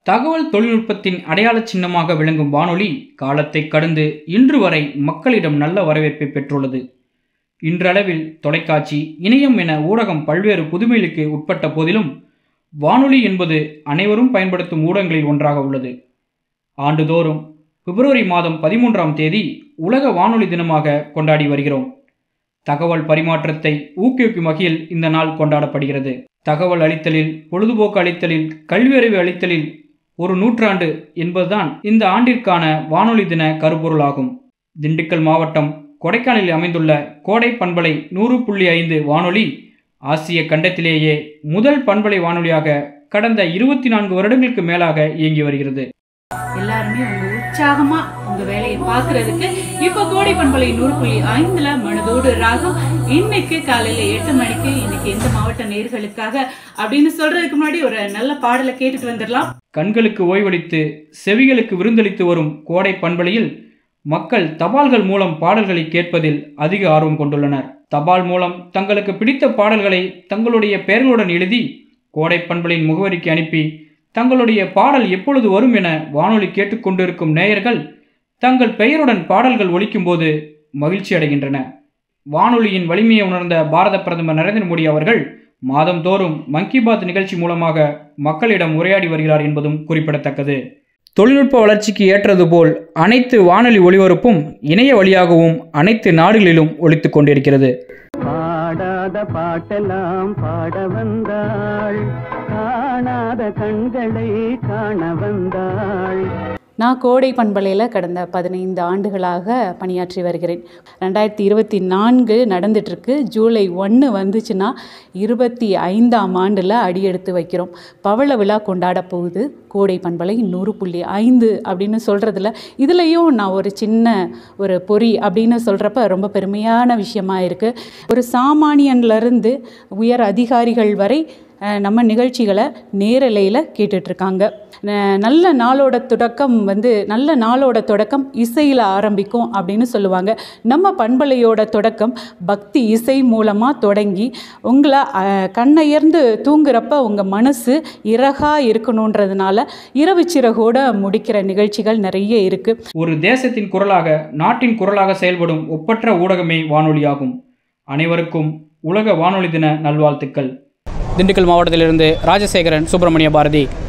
தகவல் தொழில்நுட்பத்தின் அடையாள சின்னமாக விளங்கும் வானொலி காலத்தை கடந்து இன்று வரை மக்களிடம் நல்ல வரவேற்பை பெற்றுள்ளது இன்றளவில் தொலைக்காட்சி இணையம் என ஊடகம் பல்வேறு புதுமைகளுக்கு உட்பட்ட போதிலும் வானொலி என்பது அனைவரும் பயன்படுத்தும் ஊடகங்களில் ஒன்றாக உள்ளது ஆண்டுதோறும் பிப்ரவரி மாதம் பதிமூன்றாம் தேதி உலக வானொலி தினமாக கொண்டாடி வருகிறோம் தகவல் பரிமாற்றத்தை ஊக்குவிக்கும் வகையில் இந்த நாள் கொண்டாடப்படுகிறது தகவல் அளித்தலில் பொழுதுபோக்கு அளித்தலில் கல்வியறிவு அளித்தலில் ஒரு நூற்றாண்டு என்பதுதான் இந்த ஆண்டிற்கான வானொலி தின கருப்பொருளாகும் திண்டுக்கல் மாவட்டம் கொடைக்கானலில் அமைந்துள்ள கோடை பண்பலை நூறு புள்ளி ஐந்து வானொலி ஆசிய கண்டத்திலேயே முதல் பண்பலை வானொலியாக கடந்த இருபத்தி நான்கு வருடங்களுக்கு மேலாக இயங்கி வருகிறது எல்லாருமே உங்க உற்சாகமா உங்க வேலையை பாக்குறதுக்கு இப்ப கோடை பண்பலை நூறு புள்ளி ஐந்துல மனதோடு ராகம் இன்னைக்கு காலையில எட்டு மணிக்கு இன்னைக்கு எந்த மாவட்ட நேர்களுக்காக அப்படின்னு சொல்றதுக்கு முன்னாடி ஒரு நல்ல பாடலை கேட்டுட்டு வந்துடலாம் கண்களுக்கு ஓய்வளித்து செவிகளுக்கு விருந்தளித்து வரும் கோடை பண்பலையில் மக்கள் தபால்கள் மூலம் பாடல்களை கேட்பதில் அதிக ஆர்வம் கொண்டுள்ளனர் தபால் மூலம் தங்களுக்கு பிடித்த பாடல்களை தங்களுடைய பெயர்களுடன் எழுதி கோடை பண்பலின் முகவரிக்கு அனுப்பி தங்களுடைய பாடல் எப்பொழுது வரும் என வானொலி கேட்டுக்கொண்டிருக்கும் நேயர்கள் தங்கள் பெயருடன் பாடல்கள் ஒலிக்கும்போது மகிழ்ச்சி அடைகின்றன வானொலியின் வலிமையை உணர்ந்த பாரத பிரதமர் நரேந்திர மோடி அவர்கள் மாதந்தோறும் மன் கி பாத் நிகழ்ச்சி மூலமாக மக்களிடம் உரையாடி வருகிறார் என்பதும் குறிப்பிடத்தக்கது தொழில்நுட்ப வளர்ச்சிக்கு ஏற்றது போல் அனைத்து வானொலி ஒளிபரப்பும் இணைய வழியாகவும் அனைத்து நாடுகளிலும் ஒலித்துக் கொண்டிருக்கிறது பாடாத பாட்டெல்லாம் பாட வந்தாள் காணாத கண்களை காண வந்தாள் நான் கோடை பண்பலையில் கடந்த பதினைந்து ஆண்டுகளாக பணியாற்றி வருகிறேன் ரெண்டாயிரத்தி இருபத்தி நான்கு நடந்துட்டுருக்கு ஜூலை ஒன்று வந்துச்சுன்னா இருபத்தி ஐந்தாம் ஆண்டில் அடியெடுத்து வைக்கிறோம் பவள விழா கொண்டாட போகுது கோடை பண்பலை நூறு புள்ளி ஐந்து அப்படின்னு சொல்கிறதுல இதுலேயும் நான் ஒரு சின்ன ஒரு பொறி அப்படின்னு சொல்கிறப்ப ரொம்ப பெருமையான விஷயமா இருக்குது ஒரு சாமானியன்லேருந்து உயர் அதிகாரிகள் வரை அஹ், நம்ம நிகழ்ச்சிகளை நேரலையில் கேட்டுட்ருக்காங்க நல்ல நாளோட தொடக்கம் வந்து நல்ல நாளோட தொடக்கம் இசையில் ஆரம்பிக்கும் அப்படின்னு சொல்லுவாங்க நம்ம பண்பலையோட தொடக்கம் பக்தி இசை மூலமாக தொடங்கி உங்களை அஹ், கண்ணயர்ந்து தூங்குறப்ப உங்கள் மனசு இறகாக இருக்கணுன்றதுனால இரவு சிறகோட முடிக்கிற நிகழ்ச்சிகள் நிறைய இருக்குது ஒரு தேசத்தின் குரலாக நாட்டின் குரலாக செயல்படும் ஒப்பற்ற ஊடகமே வானொலியாகும் அனைவருக்கும் உலக வானொலி தின நல்வாழ்த்துக்கள் திண்டுக்கல் மாவட்டத்திலிருந்து ராஜசேகரன் சுப்பிரமணிய பாரதி